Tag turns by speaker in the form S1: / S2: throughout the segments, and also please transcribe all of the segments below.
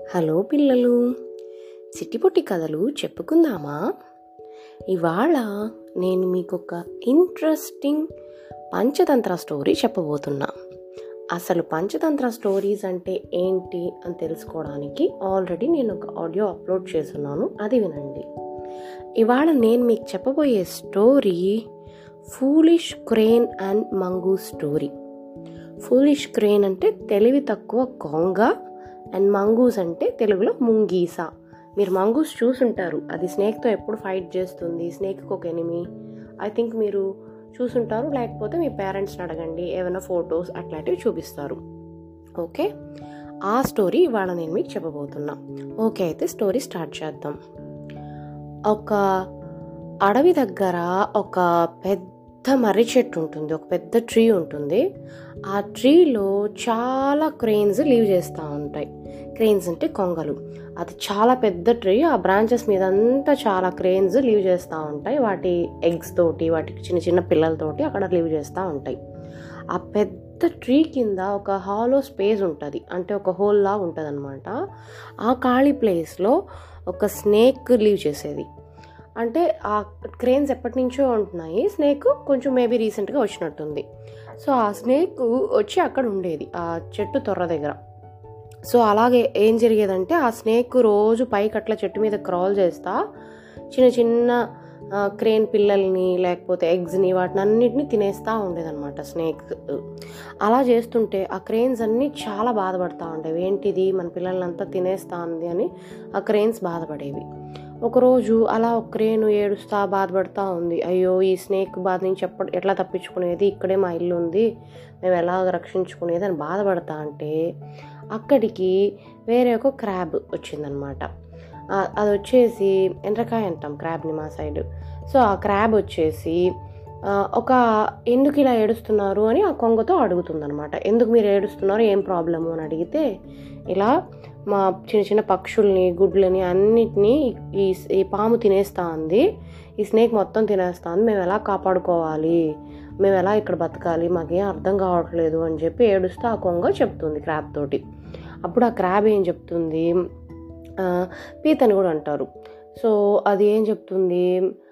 S1: hello పిల్లలు చిట్టిపొట్టి కథలు చెప్పుకుందామా ఇవాళ నేను మీకు ఒక ఇంట్రెస్టింగ్ పంచతంత్ర స్టోరీ చెప్పబోతున్నా అసలు పంచతంత్ర స్టోరీస్ అంటే ఏంటి అని తెలుసుకోవడానికి ఆల్రెడీ నేను ఒక ఆడియో అప్లోడ్ చేస్తున్నాను అది వినండి ఇవాళ నేను మీకు చెప్పబోయే story foolish crane and mongoose story foolish crane అంటే తెలివి తక్కువ కొంగ అండ్ మంగూస్ అంటే తెలుగులో ముంగీస మీరు మంగూస్ చూసుంటారు అది స్నేక్తో ఎప్పుడు ఫైట్ చేస్తుంది స్నేక్కి ఒక ఎనిమి ఐ థింక్ మీరు చూసుంటారు లేకపోతే మీ పేరెంట్స్ని అడగండి ఏమైనా ఫొటోస్ అట్లాంటివి చూపిస్తారు ఓకే ఆ స్టోరీ ఇవాళ నేను మీకు చెప్పబోతున్నా ఓకే అయితే స్టోరీ స్టార్ట్ చేద్దాం ఒక అడవి దగ్గర ఒక పెద్ద మర్రి చెట్టు ఉంటుంది ఒక పెద్ద ట్రీ ఉంటుంది ఆ ట్రీలో చాలా క్రెయిన్స్ లీవ్ చేస్తూ ఉంటాయి క్రెయిన్స్ అంటే కొంగలు అది చాలా పెద్ద ట్రీ ఆ బ్రాంచెస్ మీద అంతా చాలా క్రెయిన్స్ లీవ్ చేస్తూ ఉంటాయి వాటి ఎగ్స్ తోటి వాటి చిన్న చిన్న పిల్లలతోటి అక్కడ లీవ్ చేస్తూ ఉంటాయి ఆ పెద్ద ట్రీ కింద ఒక హాలో స్పేస్ ఉంటుంది అంటే ఒక హోల్ లా ఉంటుంది అనమాట ఆ ఖాళీ ప్లేస్లో ఒక స్నేక్ లీవ్ చేసేది అంటే ఆ క్రేన్స్ ఎప్పటి నుంచో ఉంటున్నాయి స్నేక్ కొంచెం మేబీ రీసెంట్గా వచ్చినట్టుంది సో ఆ స్నేక్ వచ్చి అక్కడ ఉండేది ఆ చెట్టు తొర్ర దగ్గర సో అలాగే ఏం జరిగేదంటే ఆ స్నేక్ రోజు పైకి అట్లా చెట్టు మీద క్రాల్ చేస్తా చిన్న చిన్న క్రేన్ పిల్లల్ని లేకపోతే ఎగ్స్ని వాటిని అన్నిటిని తినేస్తూ ఉండేదన్నమాట స్నేక్ అలా చేస్తుంటే ఆ క్రెయిన్స్ అన్నీ చాలా బాధపడతా ఉండేవి ఏంటిది మన పిల్లల్ని తినేస్తా ఉంది అని ఆ క్రెయిన్స్ బాధపడేవి ఒకరోజు అలా ఒక క్రేను ఏడుస్తా బాధపడతా ఉంది అయ్యో ఈ స్నేక్ బాధ నుంచి ఎప్ప ఎట్లా తప్పించుకునేది ఇక్కడే మా ఇల్లు ఉంది మేము ఎలా రక్షించుకునేది అని బాధపడతా అంటే అక్కడికి వేరే ఒక క్రాబ్ వచ్చిందనమాట అది వచ్చేసి ఎండ్రకాయ అంటాం క్రాబ్ని మా సైడ్ సో ఆ క్రాబ్ వచ్చేసి ఒక ఎందుకు ఇలా ఏడుస్తున్నారు అని ఆ కొంగతో అడుగుతుందనమాట ఎందుకు మీరు ఏడుస్తున్నారు ఏం ప్రాబ్లము అని అడిగితే ఇలా మా చిన్న చిన్న పక్షుల్ని గుడ్లని అన్నిటినీ ఈ ఈ పాము తినేస్తా ఉంది ఈ స్నేక్ మొత్తం తినేస్తా ఉంది మేము ఎలా కాపాడుకోవాలి మేము ఎలా ఇక్కడ బతకాలి మాకేం అర్థం కావట్లేదు అని చెప్పి ఏడుస్తూ ఆ కొంగ చెప్తుంది క్రాబ్ తోటి అప్పుడు ఆ క్రాబ్ ఏం చెప్తుంది పీతని కూడా అంటారు సో అది ఏం చెప్తుంది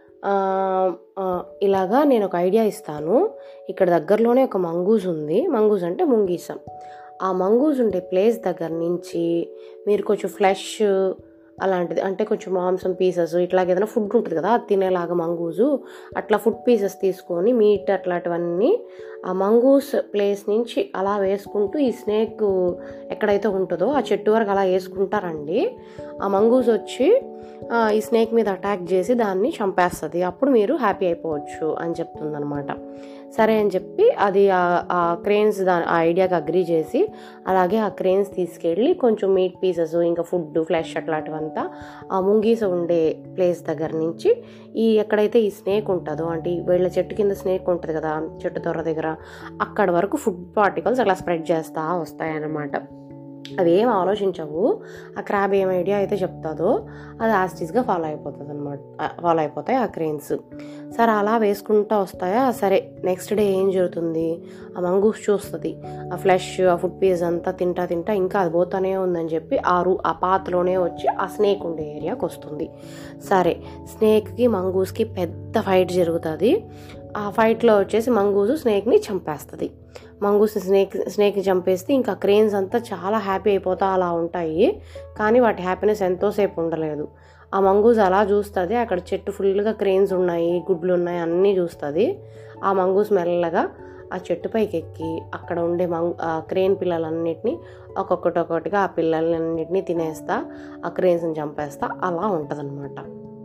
S1: ఇలాగా నేను ఒక ఐడియా ఇస్తాను ఇక్కడ దగ్గరలోనే ఒక మంగూజ్ ఉంది మంగూజ్ అంటే ముంగీసం ఆ మంగూజ్ ఉండే ప్లేస్ దగ్గర నుంచి మీరు కొంచెం ఫ్లెష్ అలాంటిది అంటే కొంచెం మాంసం పీసెస్ ఇట్లాగ ఏదైనా ఫుడ్ ఉంటుంది కదా అది తినేలాగా మంగూజు అట్లా ఫుడ్ పీసెస్ తీసుకొని మీట్ అట్లాంటివన్నీ ఆ మంగూస్ ప్లేస్ నుంచి అలా వేసుకుంటూ ఈ స్నేక్ ఎక్కడైతే ఉంటుందో ఆ చెట్టు వరకు అలా వేసుకుంటారండి ఆ మంగూస్ వచ్చి ఈ స్నేక్ మీద అటాక్ చేసి దాన్ని చంపేస్తుంది అప్పుడు మీరు హ్యాపీ అయిపోవచ్చు అని చెప్తుందనమాట సరే అని చెప్పి అది ఆ క్రెయిన్స్ దా ఆ ఐడియాకి అగ్రీ చేసి అలాగే ఆ క్రెయిన్స్ తీసుకెళ్ళి కొంచెం మీట్ పీసెస్ ఇంకా ఫుడ్ ఫ్లెష్ అట్లాంటివంతా ఆ ముంగీస ఉండే ప్లేస్ దగ్గర నుంచి ఈ ఎక్కడైతే ఈ స్నేక్ ఉంటుందో అంటే వీళ్ళ చెట్టు కింద స్నేక్ ఉంటుంది కదా చెట్టు తొర్ర దగ్గర అక్కడ వరకు ఫుడ్ పార్టికల్స్ అలా స్ప్రెడ్ చేస్తూ వస్తాయన్నమాట అవి ఏం ఆలోచించవు ఆ క్రాబ్ ఏం ఐడియా అయితే చెప్తుందో అది ఆస్టిస్గా ఫాలో అయిపోతుంది అనమాట ఫాలో అయిపోతాయి ఆ క్రెయిన్స్ సరే అలా వేసుకుంటూ వస్తాయా సరే నెక్స్ట్ డే ఏం జరుగుతుంది ఆ మంగూస్ చూస్తుంది ఆ ఫ్లెష్ ఆ ఫుడ్ పీస్ అంతా తింటా తింటా ఇంకా అది పోతానే ఉందని చెప్పి ఆ రూ ఆ పాత్రలోనే వచ్చి ఆ స్నేక్ ఉండే ఏరియాకి వస్తుంది సరే స్నేక్కి మంగూస్కి పెద్ద ఫైట్ జరుగుతుంది ఆ ఫైట్లో వచ్చేసి మంగూసు స్నేక్ని చంపేస్తుంది మంగూస్ స్నేక్ స్నేక్ని చంపేస్తే ఇంకా క్రెయిన్స్ అంతా చాలా హ్యాపీ అయిపోతా అలా ఉంటాయి కానీ వాటి హ్యాపీనెస్ ఎంతోసేపు ఉండలేదు ఆ మంగూస్ అలా చూస్తుంది అక్కడ చెట్టు ఫుల్గా క్రెయిన్స్ ఉన్నాయి గుడ్లు ఉన్నాయి అన్నీ చూస్తుంది ఆ మంగూస్ మెల్లగా ఆ చెట్టు పైకి ఎక్కి అక్కడ ఉండే మంగ్ ఆ క్రెయిన్ పిల్లలన్నిటినీ ఒక్కొక్కటి ఒక్కొక్కటిగా ఆ పిల్లలన్నింటినీ తినేస్తా ఆ క్రెయిన్స్ని చంపేస్తా అలా ఉంటుందన్నమాట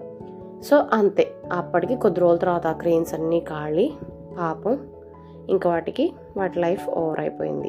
S1: సో అంతే అప్పటికి కొద్ది రోజుల తర్వాత ఆ క్రెయిన్స్ అన్నీ కాళీ పాపం ఇంకా వాటికి వాటి లైఫ్ ఓవర్ అయిపోయింది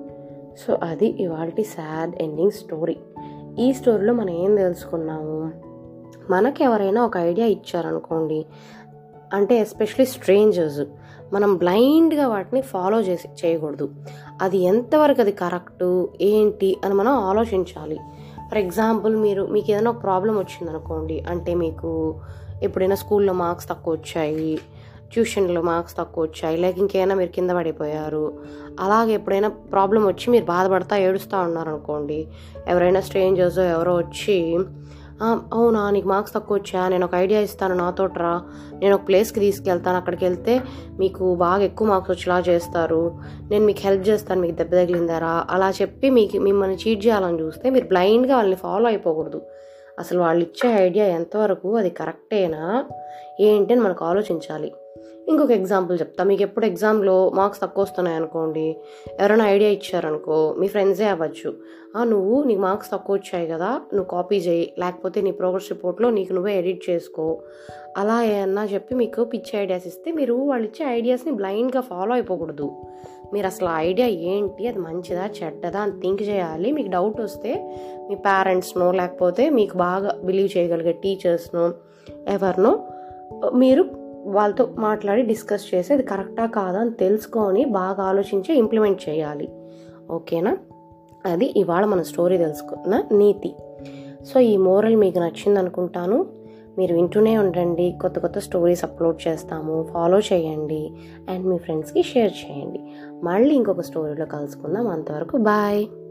S1: సో అది ఇవాళ సాడ్ ఎండింగ్ స్టోరీ ఈ స్టోరీలో మనం ఏం తెలుసుకున్నాము మనకి ఎవరైనా ఒక ఐడియా ఇచ్చారనుకోండి అంటే ఎస్పెషలీ స్ట్రేంజర్స్ మనం బ్లైండ్గా వాటిని ఫాలో చేసి చేయకూడదు అది ఎంతవరకు అది కరెక్టు ఏంటి అని మనం ఆలోచించాలి ఫర్ ఎగ్జాంపుల్ మీరు మీకు ఏదైనా ఒక ప్రాబ్లం వచ్చిందనుకోండి అంటే మీకు ఎప్పుడైనా స్కూల్లో మార్క్స్ తక్కువ వచ్చాయి ట్యూషన్లో మార్క్స్ తక్కువ వచ్చాయి లేక ఇంకేమైనా మీరు కింద పడిపోయారు అలాగే ఎప్పుడైనా ప్రాబ్లం వచ్చి మీరు బాధపడతా ఏడుస్తూ ఉన్నారనుకోండి ఎవరైనా స్ట్రేంజర్స్ ఎవరో వచ్చి "ఆ, అవునా నీకు మార్క్స్ తక్కువ వచ్చా నేను ఒక ఐడియా ఇస్తాను నాతో రా నేను ఒక ప్లేస్కి తీసుకెళ్తాను అక్కడికి వెళ్తే మీకు బాగా ఎక్కువ మార్క్స్ వచ్చేలా చేస్తారు నేను మీకు హెల్ప్ చేస్తాను మీకు దెబ్బ తగిలిందారా అలా చెప్పి మీకు మిమ్మల్ని చీట్ చేయాలని చూస్తే మీరు బ్లైండ్గా వాళ్ళని ఫాలో అయిపోకూడదు అసలు వాళ్ళు ఇచ్చే ఐడియా ఎంతవరకు అది కరెక్టేనా ఏంటి అని మనకు ఆలోచించాలి ఇంకొక ఎగ్జాంపుల్ చెప్తా మీకు ఎప్పుడు ఎగ్జామ్లో మార్క్స్ తక్కువ వస్తున్నాయి అనుకోండి ఎవరైనా ఐడియా ఇచ్చారనుకో మీ ఫ్రెండ్సే అవ్వచ్చు "ఆ, నువ్వు నీకు మార్క్స్ తక్కువ వచ్చాయి కదా నువ్వు కాపీ చేయి లేకపోతే నీ ప్రోగ్రెస్ రిపోర్ట్లో నీకు నువ్వే ఎడిట్ చేసుకో అలా ఏమన్నా చెప్పి మీకు పిచ్చి ఐడియాస్ ఇస్తే మీరు వాళ్ళు ఇచ్చే ఐడియాస్ని బ్లైండ్గా ఫాలో అయిపోకూడదు మీరు అసలు ఆ ఐడియా ఏంటి అది మంచిదా చెడ్డదా అని థింక్ చేయాలి మీకు డౌట్ వస్తే మీ పేరెంట్స్నో లేకపోతే మీకు బాగా బిలీవ్ చేయగలిగే టీచర్స్నో ఎవరినో మీరు వాళ్ళతో మాట్లాడి డిస్కస్ చేసి అది కరెక్టా కాదా అని తెలుసుకొని బాగా ఆలోచించి ఇంప్లిమెంట్ చేయాలి ఓకేనా అది ఇవాళ మన స్టోరీ తెలుసుకున్న నీతి సో ఈ మోరల్ మీకు నచ్చింది అనుకుంటాను మీరు వింటూనే ఉండండి కొత్త కొత్త స్టోరీస్ అప్లోడ్ చేస్తాము ఫాలో చేయండి అండ్ మీ ఫ్రెండ్స్కి షేర్ చేయండి మళ్ళీ ఇంకొక స్టోరీలో కలుసుకుందాం అంతవరకు బాయ్